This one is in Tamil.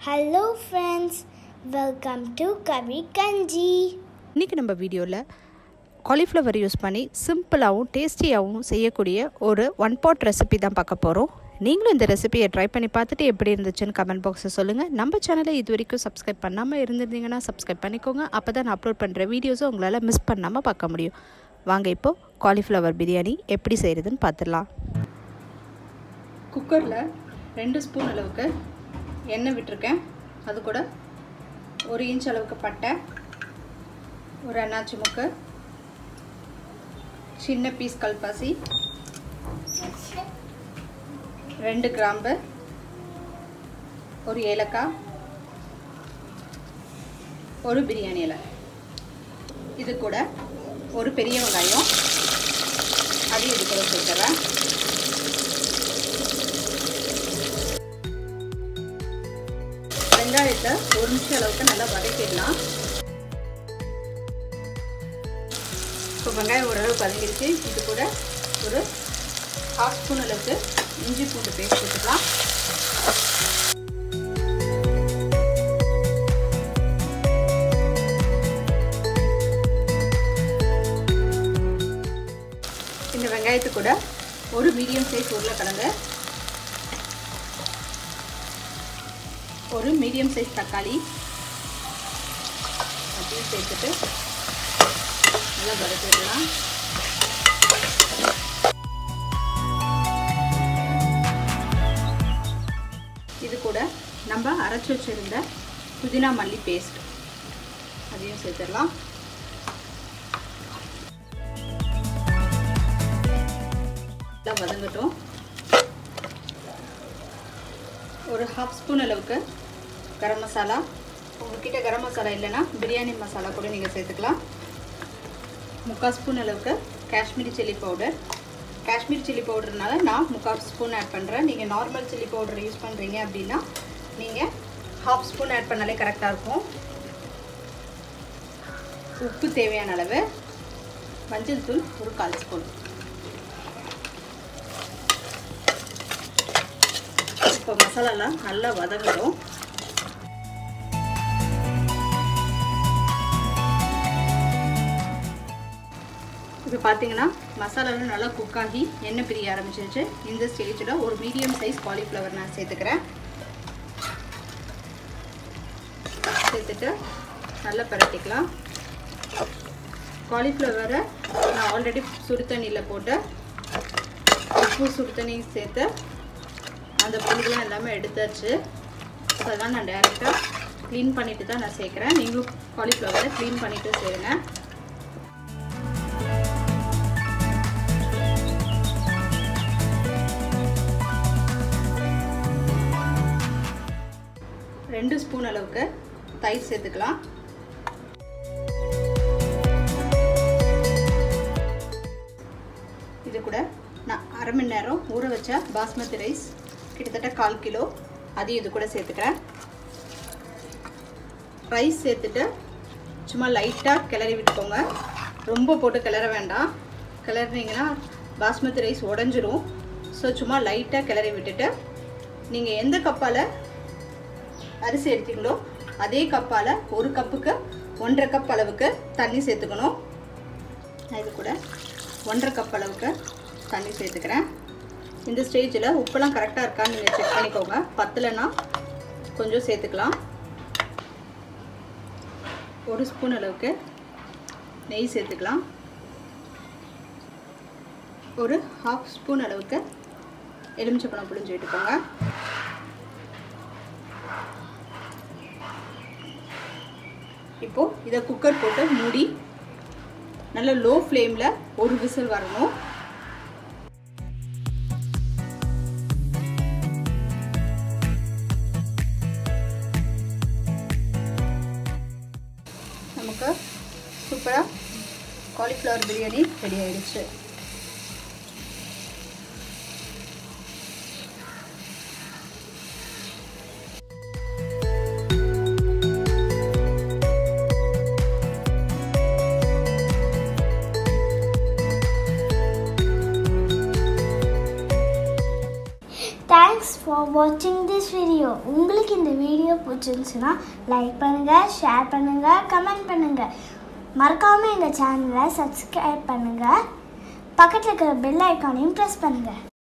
hello friends welcome to Kavi கஞ்சி இன்றைக்கி நம்ம வீடியோவில் காலிஃப்ளவர் யூஸ் பண்ணி சிம்பிளாகவும் டேஸ்டியாகவும் செய்யக்கூடிய ஒரு ஒன் பாட் ரெசிபி தான் பார்க்க போகிறோம் நீங்களும் இந்த ரெசிபியை ட்ரை பண்ணி பார்த்துட்டு எப்படி இருந்துச்சுன்னு கமெண்ட் பாக்ஸில் சொல்லுங்கள் நம்ம சேனலை இது வரைக்கும் சப்ஸ்கிரைப் பண்ணாமல் இருந்திருந்தீங்கன்னா சப்ஸ்கிரைப் பண்ணிக்கோங்க அப்போ தான் நான் அப்லோட் பண்ணுற வீடியோஸை உங்களால் மிஸ் பண்ணாமல் பார்க்க முடியும் வாங்க இப்போது காலிஃப்ளவர் பிரியாணி எப்படி செய்கிறதுன்னு பார்த்துடலாம் குக்கரில் ரெண்டு ஸ்பூன் அளவுக்கு எண்ணெய் விட்டுருக்கேன் அது கூட ஒரு இன்ச் அளவுக்கு பட்டை ஒரு அன்னாச்சி முக்கு சின்ன பீஸ் கல்பாசி ரெண்டு கிராம்பு ஒரு ஏலக்காய் ஒரு பிரியாணி இலை இது கூட ஒரு பெரிய வெங்காயம் அதையும் இது கூட சேர்த்துறேன் வெங்காயத்தை ஒரு நிமிஷம் அளவுக்கு நல்லா வதக்கிடலாம் இப்போ வெங்காயம் ஓரளவு வதங்கிடுச்சு இது கூட ஒரு ஹாஃப் ஸ்பூன் அளவுக்கு இஞ்சி பூண்டு பேஸ்ட் போட்டுக்கலாம் இந்த வெங்காயத்து கூட ஒரு மீடியம் சைஸ் உருளைக்கிழங்கு ஒரு மீடியம் சைஸ் தக்காளி அப்படியும் சேர்த்துட்டு நல்லா வதக்கிடலாம் இது கூட நம்ம அரைச்சி வச்சிருந்த புதினா மல்லி பேஸ்ட் அதையும் சேர்த்துடலாம் நல்லா வதங்கட்டும் ஒரு ஹாஃப் ஸ்பூன் அளவுக்கு கரம் மசாலா உங்ககிட்ட கரம் மசாலா இல்லைன்னா பிரியாணி மசாலா கூட நீங்கள் சேர்த்துக்கலாம் முக்கால் ஸ்பூன் அளவுக்கு Kashmiri chilli powder Kashmir chilli பவுடர்னால நான் முக்கால் ஸ்பூன் ஆட் பண்ணுறேன் நீங்கள் நார்மல் சில்லி பவுடர் யூஸ் பண்ணுறீங்க அப்படின்னா நீங்கள் ஹாஃப் ஸ்பூன் ஆட் பண்ணாலே கரெக்டாக இருக்கும் உப்பு தேவையான அளவு மஞ்சள் தூள் ஒரு கால் ஸ்பூன் இப்போ மசாலாலாம் நல்லா வதங்கணும் இப்போ பார்த்தீங்கன்னா மசாலாலாம் நல்லா குக் ஆகி எண்ணெய் பிரிய ஆரம்பிச்சிருச்சு இந்த ஸ்டேஜில் ஒரு மீடியம் சைஸ் காலிஃப்ளவர் நான் சேர்த்துக்கிறேன் சேர்த்துட்டு நல்லா பரட்டிக்கலாம் காலிஃப்ளவரை நான் ஆல்ரெடி சுடு தண்ணியில் போட்டு உப்பு சுடு தண்ணி சேர்த்து அந்த புழுகெலாம் எல்லாமே எடுத்தாச்சு ஸோ அதெல்லாம் நான் டேரெக்டாக க்ளீன் பண்ணிவிட்டு தான் நான் சேர்க்குறேன் நீங்களும் காலிஃப்ளவரை க்ளீன் பண்ணிவிட்டு சேருங்க ரெண்டு ஸ்பூன் அளவுக்கு தயிர் சேர்த்துக்கலாம் இது கூட நான் அரை மணி நேரம் ஊற வச்ச பாஸ்மதி ரைஸ் கிட்டத்தட்ட கால் கிலோ அதையும் இது கூட சேர்த்துக்கிறேன் ரைஸ் சேர்த்துட்டு சும்மா லைட்டாக கிளறி விட்டுக்கோங்க ரொம்ப போட்டு கிளற வேண்டாம் கிளறினீங்கன்னா பாஸ்மதி ரைஸ் உடஞ்சிரும் ஸோ சும்மா லைட்டாக கிளறி விட்டுட்டு நீங்கள் எந்த கப்பால் அரிசி எடுத்தீங்களோ அதே கப்பால் ஒரு கப்புக்கு ஒன்றரை கப் அளவுக்கு தண்ணி சேர்த்துக்கணும் நான் இது கூட ஒன்றரை கப் அளவுக்கு தண்ணி சேர்த்துக்கிறேன் இந்த ஸ்டேஜில் உப்பெல்லாம் கரெக்டாக இருக்கான்னு நீங்கள் செக் பண்ணிக்கோங்க பத்தலைன்னா கொஞ்சம் சேர்த்துக்கலாம் ஒரு ஸ்பூன் அளவுக்கு நெய் சேர்த்துக்கலாம் ஒரு ஹாஃப் ஸ்பூன் அளவுக்கு எலுமிச்சப்பழம் புளிஞ்சு விட்டுக்கோங்க இப்போது இதை குக்கர் போட்டு மூடி நல்ல லோ ஃப்ளேமில் ஒரு விசில் வரணும் நமக்கு சூப்பராக காலிஃப்ளவர் பிரியாணி ரெடி ஆயிடுச்சு Thanks for watching this this video உங்களுக்கு இந்த வீடியோ பிடிச்சிருந்துச்சுன்னா லைக் பண்ணுங்கள் ஷேர் பண்ணுங்கள் கமெண்ட் பண்ணுங்கள் மறக்காமல் எங்கள் சேனலை சப்ஸ்கிரைப் பண்ணுங்கள் பக்கத்தில் இருக்கிற பெல் ஐக்கானையும் ப்ரெஸ் பண்ணுங்கள்